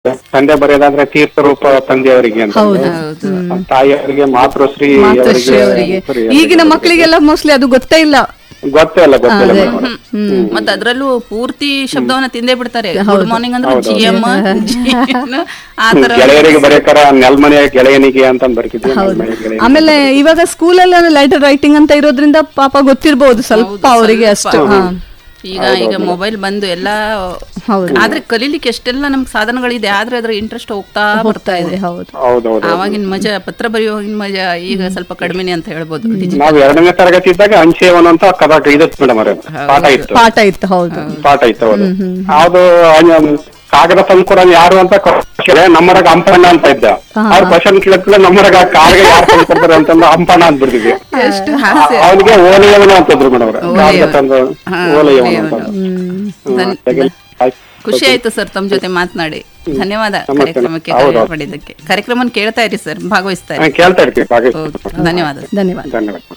ತಂದೆ ಬರೆಯೋದಾದ್ರೆ ತೀರ್ಥ ರೂಪ ತಂದೆಯವರಿಗೆ ಅಂತ ತಾಯಿಯವರಿಗೆ ಮಾತೃಶ್ರೀ ಮಾತೃಶ್ರೀ ಅವರಿಗೆ ಈಗಿನ ಮಕ್ಕಳಿಗೆಲ್ಲ ಮೋಸ್ಟ್ಲಿ ಅದು ಗೊತ್ತೇ ಇಲ್ಲ ಗೊತ್ತೇ ಇಲ್ಲ ಗೊತ್ತಿಲ್ಲ ಮೇಡಮ್ ಮತ್ತೆ ಅದ್ರಲ್ಲೂ ಪೂರ್ತಿ ಶಬ್ದವನ್ನ ತಿಂದೇ ಬಿಡ್ತಾರೆ ಗುಡ್ ಮಾರ್ನಿಂಗ್ ಅಂದ್ರೆ ಜಿ ಎಂ ಆ ತರ ಗೆಳೆಯರಿಗೆ ಬರೆಯಕಾರ ನೆಲ್ಮನೆಯ ಗೆಳೆಯನಿಗೆ ಅಂತ ಬರ್ತಿದ್ವಿ ನೆಲ್ಮನೆಯ ಗೆಳೆಯ ಆಮೇಲೆ ಇವಾಗ ಸ್ಕೂಲಲ್ಲಿ ಲೆಟರ್ ರೈಟಿಂಗ್ ಅಂತ ಇರೋದ್ರಿಂದ ಪಾಪ ಗೊತ್ತಿರ್ಬೋದು ಸ್ವಲ್ಪ ಅವರಿಗೆ ಅಷ್ಟು ಹಾ. ಈಗ ಈಗ ಮೊಬೈಲ್ ಬಂದು ಎಲ್ಲ ಆದ್ರೆ ಕಲೀಲಿಕ್ಕೆ ಎಷ್ಟೆಲ್ಲ ನಮ್ಗೆ ಸಾಧನಗಳಿದೆ ಆದ್ರೆ ಅದ್ರ ಇಂಟ್ರೆಸ್ಟ್ ಹೋಗ್ತಾ ಬರ್ತಾ ಇದೆ ಹೌದು ಹೌದೌದು ಆವಾಗಿನ ಮಜಾ ಪತ್ರ ಬರೆಯುವಾಗಿನ ಮಜಾ ಈಗ ಸ್ವಲ್ಪ ಕಡಿಮೆನೆ ಅಂತ ಹೇಳ್ಬೋದು ನಾವ್ ಎರಡನೇ ತರಗತಿ ಇದ್ದಾಗ ಅಂಚೆಯವನು ಅಂತ ಕದ ಇದತ್ತು ಮೇಡಮ್ ಅವ್ರೆ ಪಾಠ ಇತ್ತು ಪಾಠ ಇತ್ತು ಹೌದು ಪಾಠ ಇತ್ತು ಹೌದು ಅದು ಅನ್- ಕಾಗದ ತಂದ್ಕೊಡ ಯಾರು ಅಂತ ಕೇಳಿ ನಮ್ಮರಾಗ ಅಂಪಣ್ಣ ಅಂತ ಇದ್ದ ಅವ್ರ ಕ್ವಶನ್ ಕೇಳಿದ್ರೆ ನಮ್ಮರಾಗ ಕಾಗದ ಯಾರು ತಂದ್ಕೊಡ್ತಾರೆ ಅಂತಂದು ಅಂಪಣ್ಣ ಅಂತ ಬಿಡ್ತಿದ್ವಿ ಎಷ್ಟು ಹಾಸ್ಯ ಅವನಿಗೆ ಓಲೆಯವನು ಅಂತಿದ್ರು ಮೇಡಮ್ ಅವ್ರೆ ಕಾಗದ ತಂದು ಹಾ, ಓಲೆಯವನು ಅಂತ ಧನ್- ಧನ್- ಆಯ್ತು. ಖುಷಿ ಆಯ್ತು ಸರ್ ತಮ್ಮ ಜೊತೆ ಮಾತನಾಡಿ ಧನ್ಯವಾದ ನಮಸ್ತೆ. ಕಾರ್ಯಕ್ರಮಕ್ಕೆ ಹೌದು. ಕರೆ ಮಾಡಿದ್ದಕ್ಕೆ ಕಾರ್ಯಕ್ರಮ ಕೇಳ್ತಾ ಇರಿ ಸರ್ ಭಾಗವಹಿಸ್ತಾ ಹಾ, ಇರಿ ಕೇಳ್ತಾ ಇರ್ತೀವಿ ಭಾಗವಹಿಸಿ. ಓಕೆ, ಧನ್ಯವಾದ ಧನ್ಯವಾದ ಧನ್ಯವಾದ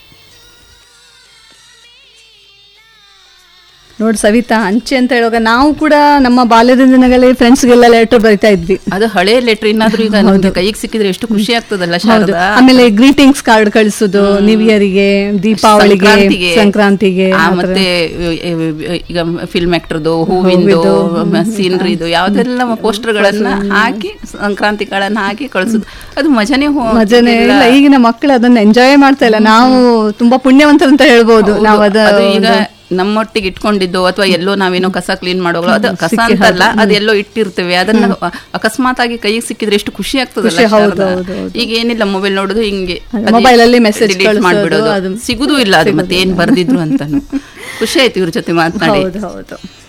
ನೋಡಿ ಸವಿತಾ ಅಂಚೆ ಅಂತ ಹೇಳುವಾಗ ನಾವು ಕೂಡ ನಮ್ಮ ಬಾಲ್ಯದ ದಿನಗಳಲ್ಲಿ ಫ್ರೆಂಡ್ಸ್ಗೆಲ್ಲ ಲೆಟರ್ ಬರಿತಾ ಇದ್ವಿ ಅದು ಹಳೆ ಲೆಟರ್ ಇನ್ನಾದ್ರೂ ಈಗ ನಮ್ಗೆ ಕೈಗೆ ಸಿಕ್ಕಿದ್ರೆ ಎಷ್ಟು ಖುಷಿ ಆಗ್ತದಲ್ಲ ಹೌದು ಶಾರದಾ ಆಮೇಲೆ ಗ್ರೀಟಿಂಗ್ಸ್ ಕಾರ್ಡ್ ಕಳಿಸೋದು ನ್ಯೂ ಇಯರಿಗೆ ದೀಪಾವಳಿಗೆ ಸಂಕ್ರಾಂತಿಗೆ ಸಂಕ್ರಾಂತಿಗೆ ಆ, ಆ ಥರ. ಮತ್ತೆ ಈಗ ಫಿಲ್ಮ್ ಆಕ್ಟರ್ದು ಹೂವಿಂದು ಸೀನರಿದು ಯಾವ್ದೆಲ್ಲ ಪೋಸ್ಟರ್ ಗಳನ್ನ ಹಾಕಿ ಸಂಕ್ರಾಂತಿಗಳನ್ನ ಹಾಕಿ ಕಳ್ಸುದು ಅದು ಮಜಾನೇ ಹೋ- ಮಜಾನೇ ಇಲ್ಲ ಈಗಿನ ಮಕ್ಕಳು ಅದನ್ನ ಎಂಜಾಯ್ ಮಾಡ್ತಾ ಇಲ್ಲ ನಾವು ತುಂಬಾ ಪುಣ್ಯವಂತರು ಅಂತ ಹೇಳ್ಬೋದು ನಾವು ಅದ ಅದು ಈಗ ನಮ್ಮೊಟ್ಟಿಗೆ ಇಟ್ಕೊಂಡಿದ್ದು ಅಥವಾ ಎಲ್ಲೋ ನಾವೇನೋ ಕಸ ಕ್ಲೀನ್ ಮಾಡೋಗಳು ಅದು ಕಸ ಅಂತಲ್ಲ ಅದೆಲ್ಲೋ ಇಟ್ಟಿರ್ತೇವೆ ಅದನ್ನ ಅಕಸ್ಮಾತ್ ಆಗಿ ಕೈಗೆ ಸಿಕ್ಕಿದ್ರೆ ಎಷ್ಟು ಖುಷಿ ಆಗ್ತದಲ್ಲ ಖುಷಿ, ಹೌದು, ಶಾರದಾ? ಹೌದು, ಹೌದು. ಈಗ ಏನಿಲ್ಲ ಮೊಬೈಲ್ ನೋಡುದು ಹಿಂಗೆ ಮೊಬೈಲ್ ಅಲ್ಲಿ message ಡಿಲೀಟ್ ಕಳ್ಸೋದು, ಮಾಡ್ಬಿಡೋದು ಅದು ಸಿಗುದು ಇಲ್ಲ ಅದು ಮತ್ತೆ ಏನ್ ಬರ್ದಿದ್ರು ಅಂತಾನು ಖುಷಿ ಆಯ್ತು ಇವ್ರ ಜೊತೆ ಮಾತನಾಡಿ ಹೌದು ಹೌದು